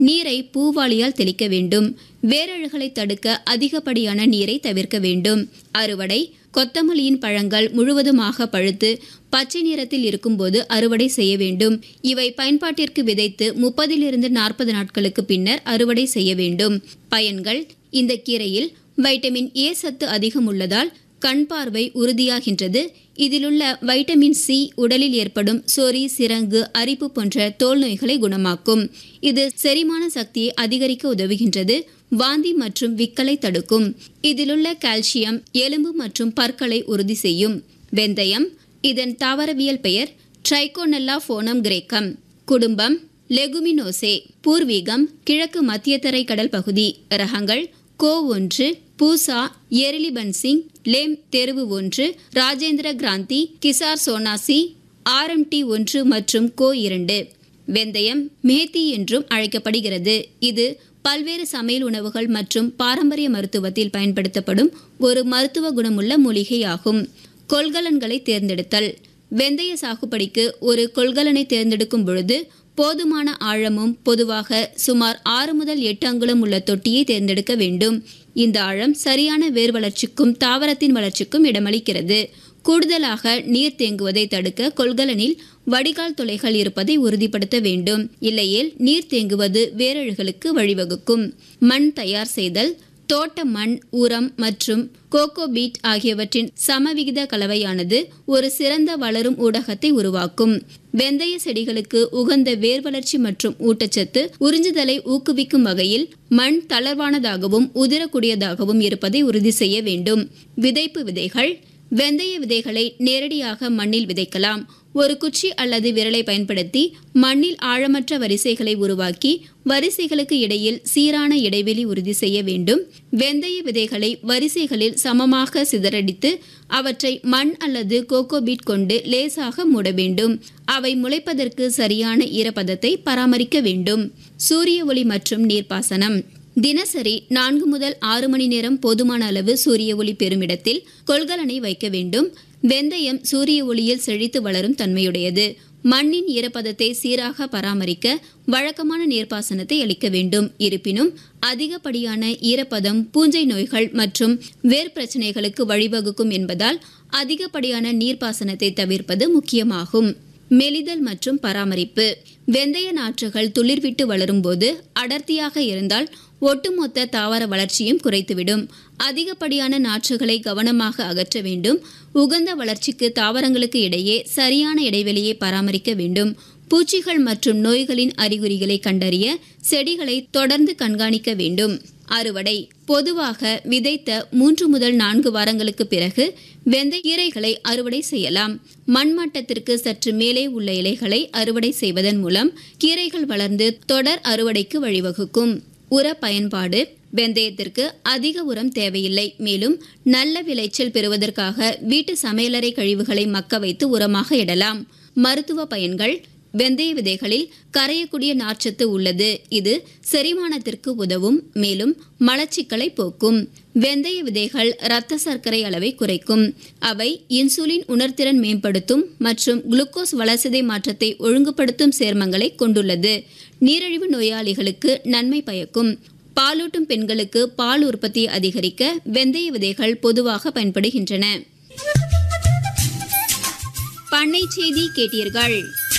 நீரை பூவாளியால் தெளிக்க வேண்டும் வேரழுகளை தடுக்க அதிகப்படியான நீரை தவிர்க்க வேண்டும் அறுவடை கொத்தமல்லியின் பழங்கள் முழுவதுமாக பழுத்து பச்சை நிறத்தில் இருக்கும்போது அறுவடை செய்ய வேண்டும் இவை பயன்பாட்டிற்கு விதைத்து முப்பதிலிருந்து நாற்பது நாட்களுக்கு பின்னர் அறுவடை செய்ய வேண்டும் பயன்கள் இந்த கீரையில் வைட்டமின் ஏ சத்து அதிகம் உள்ளதால் கண் பார்வை உறுதியாகின்றது இதிலுள்ள வைட்டமின் சி உடலில் ஏற்படும் சொறி சிரங்கு அரிப்பு போன்ற தோல் நோய்களை குணமாக்கும் இது செரிமான சக்தியை அதிகரிக்க உதவுகின்றது வாந்தி மற்றும் விக்கலை தடுக்கும் இதிலுள்ள கால்சியம் எலும்பு மற்றும் பற்களை உறுதி செய்யும் வெந்தயம் இதன் தாவரவியல் பெயர் ட்ரைகோனெல்லா ஃபோனம் கிரேக்கம் குடும்பம் லெகுமினோசே பூர்வீகம் கிழக்கு மத்தியதரை கடல் பகுதி ரகங்கள் கோ ஒன்று பூசா எரிலிபன்சிங் லேம் தெருவு ஒன்று ராஜேந்திர கிராந்தி கிசார் சோனாசி ஆர்எம்டி ஒன்று மற்றும் கோ இரண்டு வெந்தயம் மேத்தி என்றும் அழைக்கப்படுகிறது இது பல்வேறு சமையல் உணவுகள் மற்றும் பாரம்பரிய மருத்துவத்தில் பயன்படுத்தப்படும் ஒரு மருத்துவ குணமுள்ள மூலிகையாகும் கொள்கலன்களை தேர்ந்தெடுத்தல் வெந்தய சாகுபடிக்கு ஒரு கொள்கலனை தேர்ந்தெடுக்கும் பொழுது போதுமான ஆழமும் பொதுவாக சுமார் ஆறு முதல் எட்டு அங்குலம் உள்ள தொட்டியை தேர்ந்தெடுக்க வேண்டும் இந்த ஆழம் சரியான வேர் வளர்ச்சிக்கும் தாவரத்தின் வளர்ச்சிக்கும் இடமளிக்கிறது கூடுதலாக நீர் தேங்குவதை தடுக்க கொள்கலனில் வடிகால் துளைகள் இருப்பதை உறுதிப்படுத்த வேண்டும் இல்லையேல் நீர் தேங்குவது வேரழுகளுக்கு வழிவகுக்கும் மண் தயார் செய்தல் தோட்ட மண் உரம் மற்றும் கோகோ பீட் ஆகியவற்றின் சமவிகித கலவையானது ஒரு சிறந்த வளரும் ஊடகத்தை உருவாக்கும் வெந்தய செடிகளுக்கு உகந்த வேர் வளர்ச்சி மற்றும் ஊட்டச்சத்து உறிஞ்சுதலை ஊக்குவிக்கும் வகையில் மண் தளர்வானதாகவும் உதிரக்கூடியதாகவும் இருப்பதை உறுதி செய்ய வேண்டும் விதைப்பு விதைகள் வெந்தய விதைகளை நேரடியாக மண்ணில் விதைக்கலாம் ஒரு குச்சி அல்லது விரலை பயன்படுத்தி மண்ணில் ஆழமற்ற வரிசைகளை உருவாக்கி வரிசைகளுக்கு இடையில் சீரான இடைவெளி உறுதி செய்ய வேண்டும் வெந்தய விதைகளை வரிசைகளில் சமமாக சிதறடித்து அவற்றை மண் அல்லது கோகோபீட் கொண்டு லேசாக மூட வேண்டும் அவை முளைப்பதற்கு சரியான ஈரப்பதத்தை பராமரிக்க வேண்டும் சூரிய ஒளி மற்றும் நீர்ப்பாசனம் தினசரி நான்கு முதல் ஆறு மணி நேரம் போதுமான அளவு சூரிய ஒளி பெறும் இடத்தில் கொள்கலனை வைக்க வேண்டும் வெந்தயம் சூரிய ஒளியில் செழித்து வளரும் தன்மையுடையது மண்ணின் ஈரப்பதத்தை சீராக பராமரிக்க வழக்கமான நீர்ப்பாசனத்தை அளிக்க வேண்டும் இருப்பினும் அதிகப்படியான ஈரப்பதம் பூஞ்சை நோய்கள் மற்றும் வேர் பிரச்சனைகளுக்கு வழிவகுக்கும் என்பதால் அதிகப்படியான நீர்ப்பாசனத்தை தவிர்ப்பது முக்கியமாகும் மெலிதல் மற்றும் பராமரிப்பு வெந்தய நாற்றுகள் துளிர்விட்டு வளரும்போது அடர்த்தியாக இருந்தால் ஒட்டுமொத்த தாவர வளர்ச்சியும் குறைத்துவிடும் அதிகப்படியான நாற்றுகளை கவனமாக அகற்ற வேண்டும் உகந்த வளர்ச்சிக்கு தாவரங்களுக்கு இடையே சரியான இடைவெளியை பராமரிக்க வேண்டும் பூச்சிகள் மற்றும் நோய்களின் அறிகுறிகளை கண்டறிய செடிகளை தொடர்ந்து கண்காணிக்க வேண்டும் அறுவடை பொதுவாக விதைத்த மூன்று முதல் நான்கு வாரங்களுக்கு பிறகு வெந்தய கீரைகளை அறுவடை செய்யலாம் மண்மட்டத்திற்கு சற்று மேலே உள்ள இலைகளை அறுவடை செய்வதன் மூலம் கீரைகள் வளர்ந்து தொடர் அறுவடைக்கு வழிவகுக்கும் உர பயன்பாடு வெந்தயத்திற்கு அதிக உரம் தேவையில்லை மேலும் நல்ல விளைச்சல் பெறுவதற்காக வீட்டு சமையலறை கழிவுகளை மக்க வைத்து உரமாக இடலாம் மருத்துவ பயன்கள் வெந்தய விதைகளில் கரையக்கூடிய நார்ச்சத்து உள்ளது இது செரிமானத்திற்கு உதவும் மேலும் மலச்சிக்கலை போக்கும் வெந்தய விதைகள் இரத்த சர்க்கரை அளவை குறைக்கும் அவை இன்சுலின் உணர்திறன் மேம்படுத்தும் மற்றும் குளுக்கோஸ் வளர்சிதை மாற்றத்தை ஒழுங்குபடுத்தும் சேர்மங்களை கொண்டுள்ளது நீரிழிவு நோயாளிகளுக்கு நன்மை பயக்கும் பாலூட்டும் பெண்களுக்கு பால் உற்பத்தியை அதிகரிக்க வெந்தய விதைகள் பொதுவாக பயன்படுகின்றன பண்ணை செய்தி கேட்டீர்கள்